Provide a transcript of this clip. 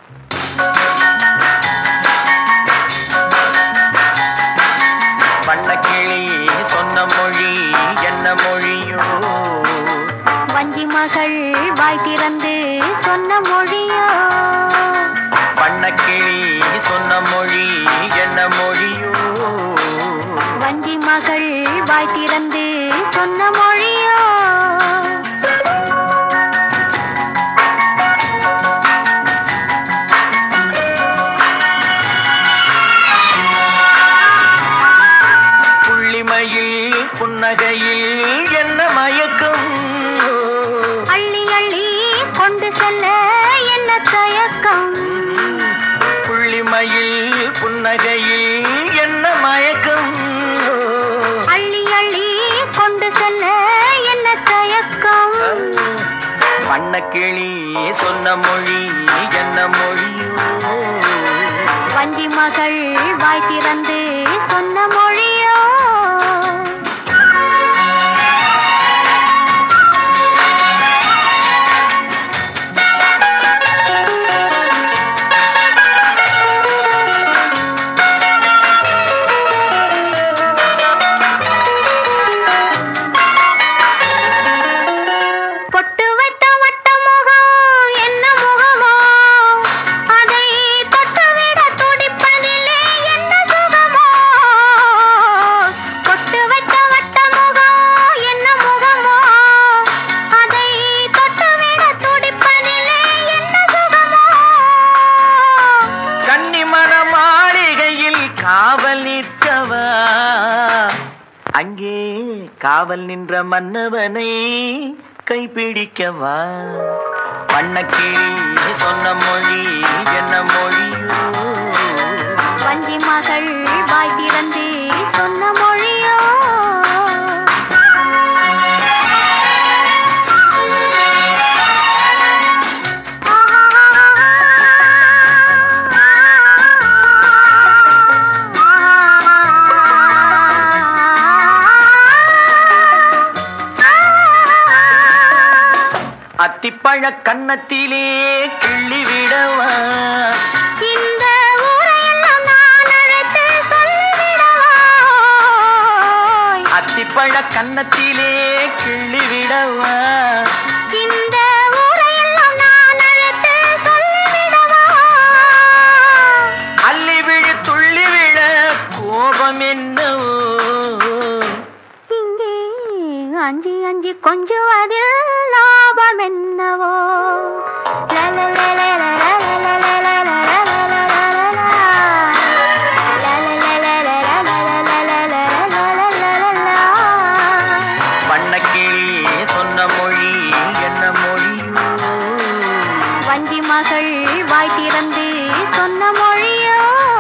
வண்ணக்கிளி சொன்ன மொழி என்ன மொழியோ வஞ்சி மகள் வாய் திறந்து சொன்ன மொழியோ வண்ணக்கிளி சொன்ன மொழி என்ன மொழியோ வஞ்சி மகள் வாய் திறந்து சொன்ன மொழியோ புள்ளிமையில் புன்னகையில் என்ன மயக்கம் அள்ளி அள்ளி கொண்டு செல்ல என்ன தயக்கம் புள்ளிமையில் புன்னகையில் என்ன மயக்கம் அள்ளி அள்ளி கொண்டு செல்ல என்ன தயக்கம் வண்ணக்கிளி சொன்ன மொழி என்ன மொழியோ வஞ்சி மகள் வாய் திறந்து சொன்ன மொழியோ பொட்டு வைத்த வட்ட முகம் என்ன முகமோ அதை தொட்டுவிட துடிப்பதிலே என்ன சுகமோ பொட்டு வைத்த வட்ட முகம் என்ன முகமோ அதை தொட்டுவிட துடிப்பதிலே என்ன சுகமோ கன்னிமண மாளிகையில் காவல் நிற்கவா அங்கே காவல் நின்ற மன்னவனை கைப்பிடிக்கவா வண்ணக்கிளி சொன்ன மொழி என்ன மொழியோ வஞ்சி மகள் வாய் திறந்து சொன்ன மொழியோ அத்திப்பழ கன்னத்திலே கிள்ளி விடவா இந்த ஊரையெல்லாம் நான் அழைத்து சொல்லிவிடவா அத்திப்பழ கன்னத்திலே கிள்ளி விடவா இந்த ஊரையெல்லாம் நான் அழைத்து சொல்லிவிடவா அள்ளி விழு துள்ளி விழ கோபம் என்னவோ இங்கே அஞ்சி அஞ்சி கொஞ்சுவதில் லாபம் என்னவோ வண்ணக்கிளி சொன்ன மொழி என்ன மொழியோ வஞ்சி மகள் வாய் திறந்து சொன்ன மொழியோ